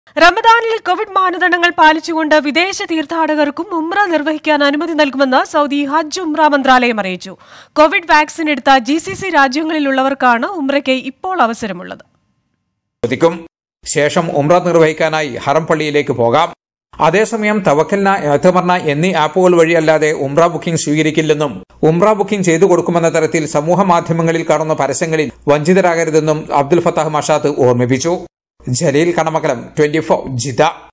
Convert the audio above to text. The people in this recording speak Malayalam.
റമദാനിൽ കോവിഡ് മാനദണ്ഡങ്ങൾ പാലിച്ചുകൊണ്ട് വിദേശ തീർത്ഥാടകർക്കും ഉംറ നിർവഹിക്കാൻ അനുമതി നൽകുമെന്ന് സൗദി ഹജ്ജ് ഉംറ മന്ത്രാലയം അറിയിച്ചു കോവിഡ് വാക്സിൻ എടുത്ത ജി സി സി രാജ്യങ്ങളിലുള്ളവർക്കാണ് ഉംറയ്ക്ക് ഇപ്പോൾ അവസരമുള്ളത് ചോദിക്കും ശേഷം ഉംറ നിർവഹിക്കാനായി ഹറം പള്ളിയിലേക്ക് പോകാം അതേസമയം തവക്കൽന എത്തമർന എന്നീ ആപ്പുകൾ വഴിയല്ലാതെ ഉംറ ബുക്കിംഗ് സ്വീകരിക്കില്ലെന്നും ഉംറ ബുക്കിംഗ് ചെയ്തു കൊടുക്കുമെന്ന തരത്തിൽ സമൂഹ മാധ്യമങ്ങളിൽ കാണുന്ന പരസ്യങ്ങളിൽ വഞ്ചിതരാകരുതെന്നും അബ്ദുൽ ഫത്താഹ് മഷാദ് ഓർമ്മിപ്പിച്ചു ജലീൽ കണമകലം ട്വന്റി ഫോർ ജിദ